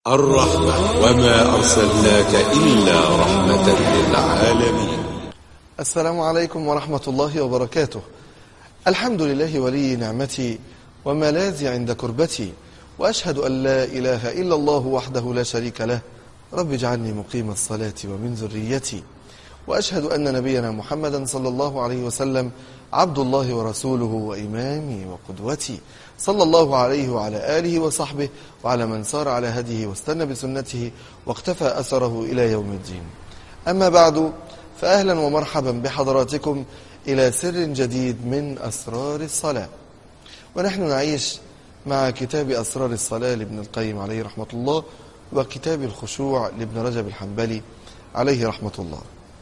الرحمة وما أرسلناك إلا رحمة للعالمين السلام عليكم ورحمة الله وبركاته الحمد لله ولي نعمتي وملاذي عند كربتي وأشهد أن لا إله إلا الله وحده لا شريك له رب اجعلني مقيم الصلاة ومن ذريتي وأشهد أن نبينا محمدا صلى الله عليه وسلم عبد الله ورسوله وإمامي وقدوتي صلى الله عليه وعلى آله وصحبه وعلى من سار على هديه واستنى بسنته واقتفى أثره إلى يوم الدين أما بعد فأهلا ومرحبا بحضراتكم إلى سر جديد من أسرار الصلاة ونحن نعيش مع كتاب أسرار الصلاة لابن القيم عليه رحمة الله وكتاب الخشوع لابن رجب الحنبلي عليه رحمة الله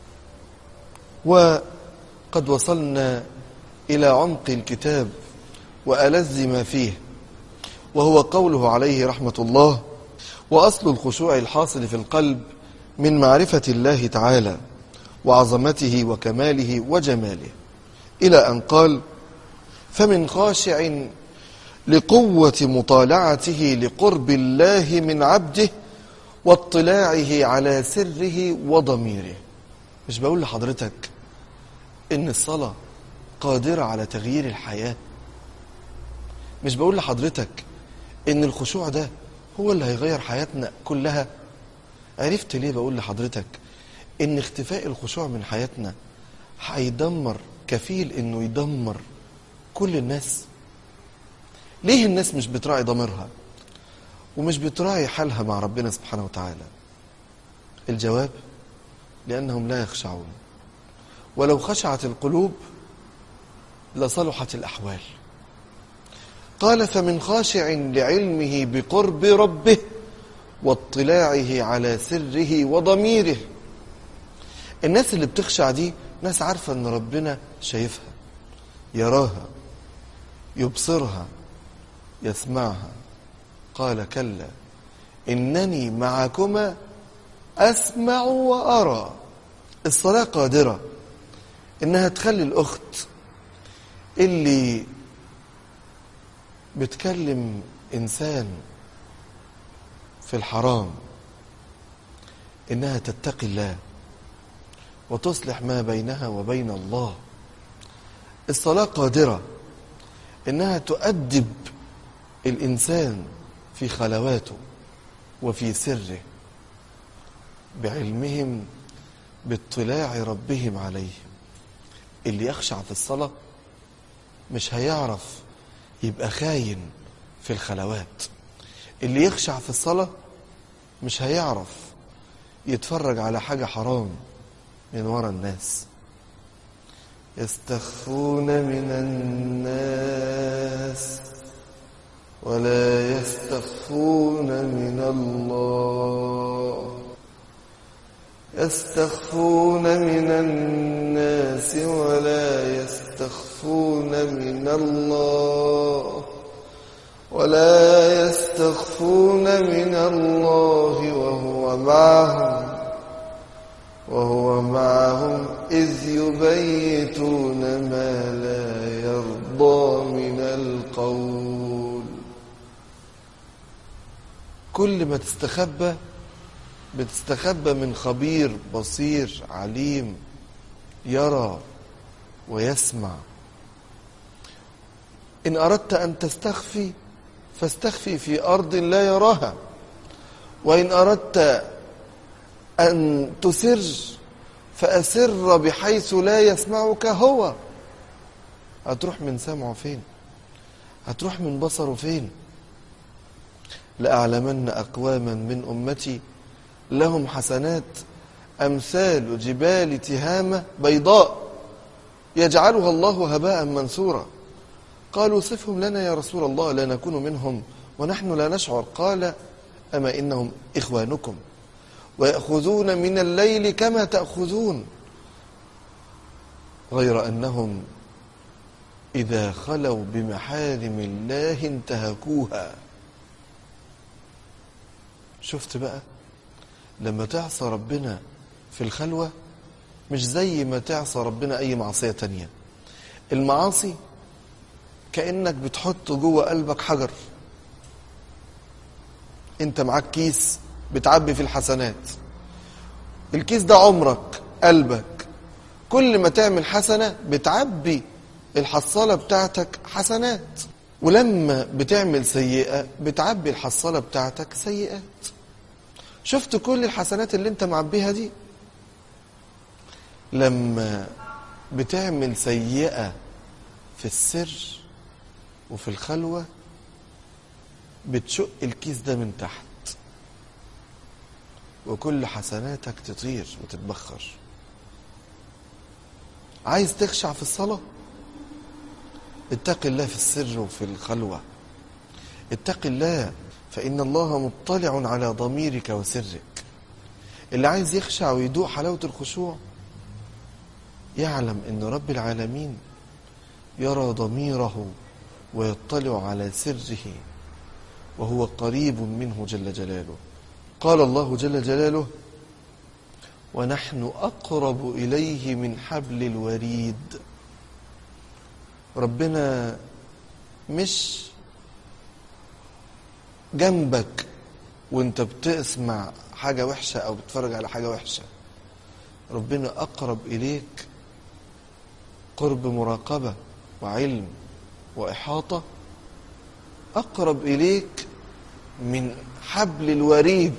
وقد وصلنا إلى عمق الكتاب وألذ ما فيه وهو قوله عليه رحمة الله وأصل الخشوع الحاصل في القلب من معرفة الله تعالى وعظمته وكماله وجماله إلى أن قال فمن خاشع لقوة مطالعته لقرب الله من عبده واطلاعه على سره وضميره مش بقول لحضرتك إن الصلاة قادرة على تغيير الحياة مش بقول لحضرتك إن الخشوع ده هو اللي هيغير حياتنا كلها عرفت ليه بقول لحضرتك إن اختفاء الخشوع من حياتنا هيدمر كفيل إنه يدمر كل الناس ليه الناس مش بتراعي ضميرها ومش بتراعي حالها مع ربنا سبحانه وتعالى الجواب لأنهم لا يخشعون ولو خشعت القلوب لصلحت الأحوال قال فمن خاشع لعلمه بقرب ربه واطلاعه على سره وضميره الناس اللي بتخشع دي ناس عارفة ان ربنا شايفها يراها يبصرها يسمعها قال كلا إنني معكما أسمع وأرى الصلاة قادرة إنها تخلي الأخت اللي بتكلم إنسان في الحرام إنها تتقي الله وتصلح ما بينها وبين الله الصلاة قادرة إنها تؤدب الإنسان في خلواته وفي سره بعلمهم باطلاع ربهم عليهم اللي يخشع في الصلاة مش هيعرف يبقى خاين في الخلوات اللي يخشع في الصلاة مش هيعرف يتفرج على حاجة حرام من ورا الناس يستخفون من الناس ولا يستخفون من الله يستخفون من الناس ولا يستخفون من الله ولا يستخفون من الله وهو معهم وهو معهم إذ يبيتون ما لا يرضى من القول كل ما تستخبى بتستخبى من خبير بصير عليم يرى ويسمع إن أردت أن تستخفي فاستخفي في أرض لا يراها وإن أردت أن تسر فأسر بحيث لا يسمعك هو هتروح من سمعه فين هتروح من بصره فين لأعلمن أقواما من أمتي لهم حسنات أمثال جبال تهامة بيضاء يجعلها الله هباء منثورا قالوا صفهم لنا يا رسول الله لا نكون منهم ونحن لا نشعر قال أما إنهم إخوانكم ويأخذون من الليل كما تأخذون غير أنهم إذا خلوا بمحارم الله انتهكوها شفت بقى لما تعصى ربنا في الخلوة مش زي ما تعصى ربنا أي معصية تانية المعاصي كأنك بتحط جوه قلبك حجر انت معاك كيس بتعبي في الحسنات الكيس ده عمرك قلبك كل ما تعمل حسنة بتعبي الحصالة بتاعتك حسنات ولما بتعمل سيئة بتعبي الحصالة بتاعتك سيئات شفت كل الحسنات اللي انت معبيها دي لما بتعمل سيئة في السر وفي الخلوة بتشق الكيس ده من تحت وكل حسناتك تطير وتتبخر عايز تخشع في الصلاة اتق الله في السر وفي الخلوة اتق الله فإن الله مطلع على ضميرك وسرك اللي عايز يخشع ويدوق حلاوة الخشوع يعلم أن رب العالمين يرى ضميره ويطلع على سره وهو قريب منه جل جلاله قال الله جل جلاله ونحن أقرب إليه من حبل الوريد ربنا مش جنبك وانت بتسمع حاجة وحشة أو بتتفرج على حاجة وحشة ربنا أقرب إليك قرب مراقبة وعلم وإحاطة أقرب إليك من حبل الوريد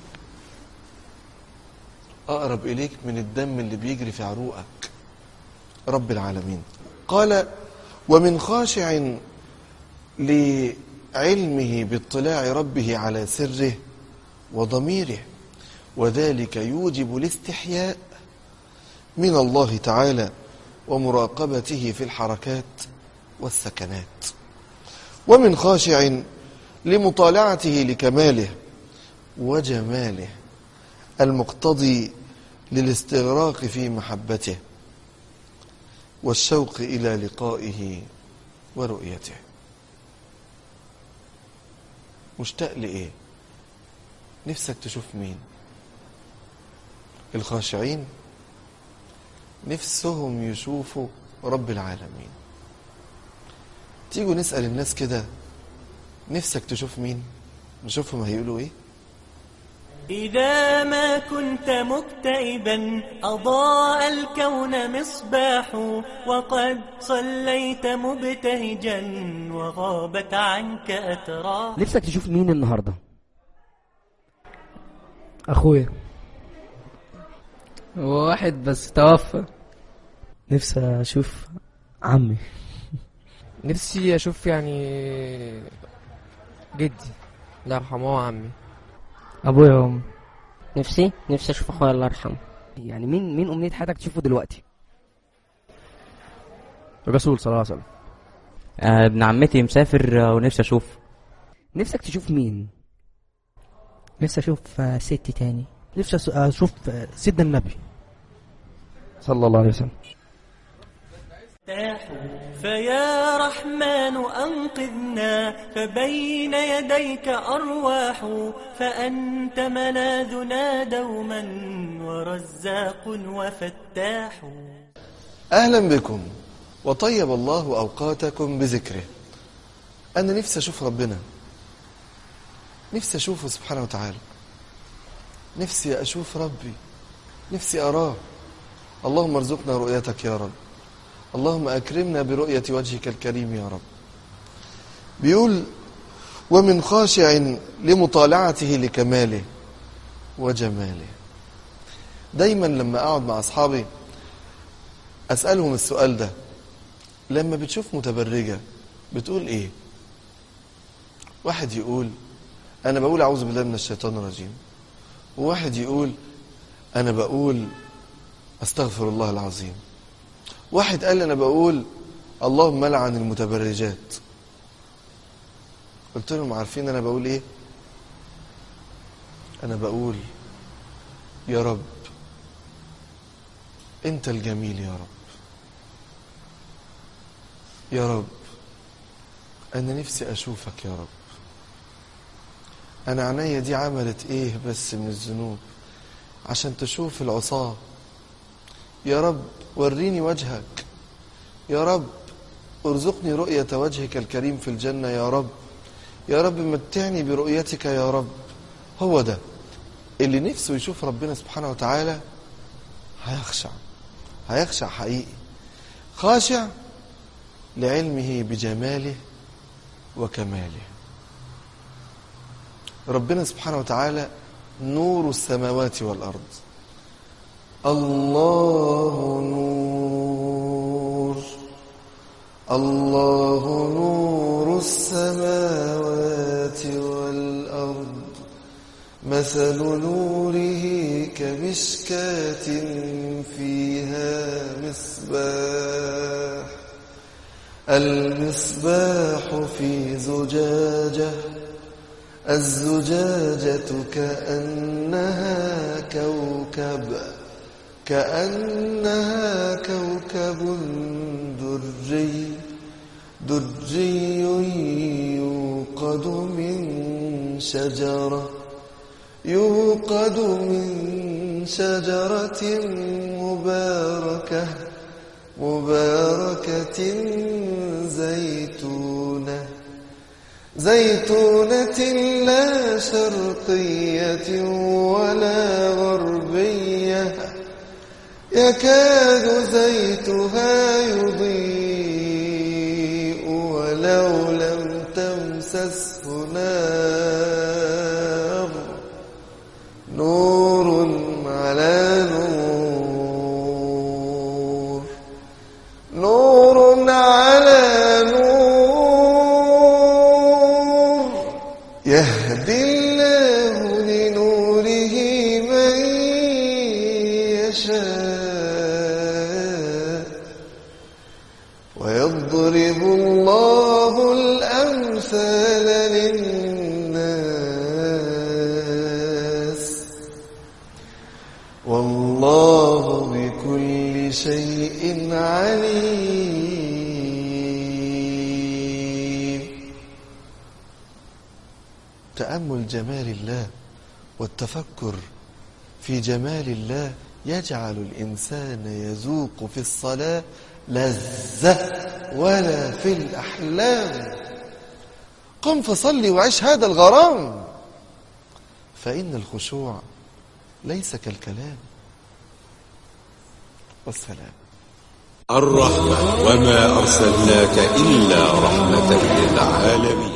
أقرب إليك من الدم اللي بيجري في عروقك رب العالمين قال ومن خاشع لعلمه باطلاع ربه على سره وضميره وذلك يوجب الاستحياء من الله تعالى ومراقبته في الحركات والسكنات ومن خاشع لمطالعته لكماله وجماله المقتضي للاستغراق في محبته والشوق إلى لقائه ورؤيته مشتاق لإيه نفسك تشوف مين الخاشعين نفسهم يشوفوا رب العالمين تيجوا نسأل الناس كده نفسك تشوف مين نشوفهم هيقولوا ايه إذا ما كنت مكتئبا أضاء الكون مصباح وقد صليت مبتهجا وغابت عنك أتراح نفسك تشوف مين النهارده اخويا هو واحد بس توفى نفسي اشوف عمي نفسي اشوف يعني جدي الله يرحمه هو عمي ابويا وامي نفسي نفسي اشوف اخويا الله يرحمه يعني مين مين امنيه حياتك تشوفه دلوقتي الرسول صلى الله عليه وسلم آه، ابن عمتي مسافر آه، ونفسي اشوف نفسك تشوف مين نفسي اشوف آه، ست تاني نفسي أس- اشوف آه، سيدنا النبي صلى الله عليه وسلم فيا رحمن أنقذنا فبين يديك أرواح فأنت ملاذنا دوما ورزاق وفتاح أهلا بكم وطيب الله أوقاتكم بذكره أنا نفسي أشوف ربنا نفسي أشوفه سبحانه وتعالى نفسي أشوف ربي نفسي أراه اللهم ارزقنا رؤيتك يا رب اللهم أكرمنا برؤية وجهك الكريم يا رب بيقول ومن خاشع لمطالعته لكماله وجماله دايما لما أقعد مع أصحابي أسألهم السؤال ده لما بتشوف متبرجة بتقول إيه واحد يقول أنا بقول أعوذ بالله من الشيطان الرجيم وواحد يقول أنا بقول أستغفر الله العظيم واحد قال أنا بقول اللهم لعن المتبرجات قلت لهم عارفين أنا بقول إيه أنا بقول يا رب أنت الجميل يا رب يا رب أنا نفسي أشوفك يا رب أنا عينيا دي عملت إيه بس من الذنوب عشان تشوف العصاة يا رب وريني وجهك يا رب ارزقني رؤية وجهك الكريم في الجنة يا رب يا رب متعني برؤيتك يا رب هو ده اللي نفسه يشوف ربنا سبحانه وتعالى هيخشع هيخشع حقيقي خاشع لعلمه بجماله وكماله ربنا سبحانه وتعالى نور السماوات والأرض الله نور الله نور السماوات والأرض مثل نوره كمشكاة فيها مصباح المصباح في زجاجة الزجاجة كأنها كوكب كأنها كوكب دري دري يوقد من شجرة يوقد من شجرة مباركة مباركة زيتونة زيتونة لا شرقية ولا غربية يكاد زيتها يضيء ولو لم تمسسه نار نور على نور نور على نور يهدي الله لنوره من يشاء ويضرب الله الأمثال للناس والله بكل شيء عليم تأمل جمال الله والتفكر في جمال الله يجعل الإنسان يذوق في الصلاة لذة ولا في الأحلام قم فصلي وعيش هذا الغرام فإن الخشوع ليس كالكلام والسلام الرحمة وما أرسلناك إلا رحمة للعالمين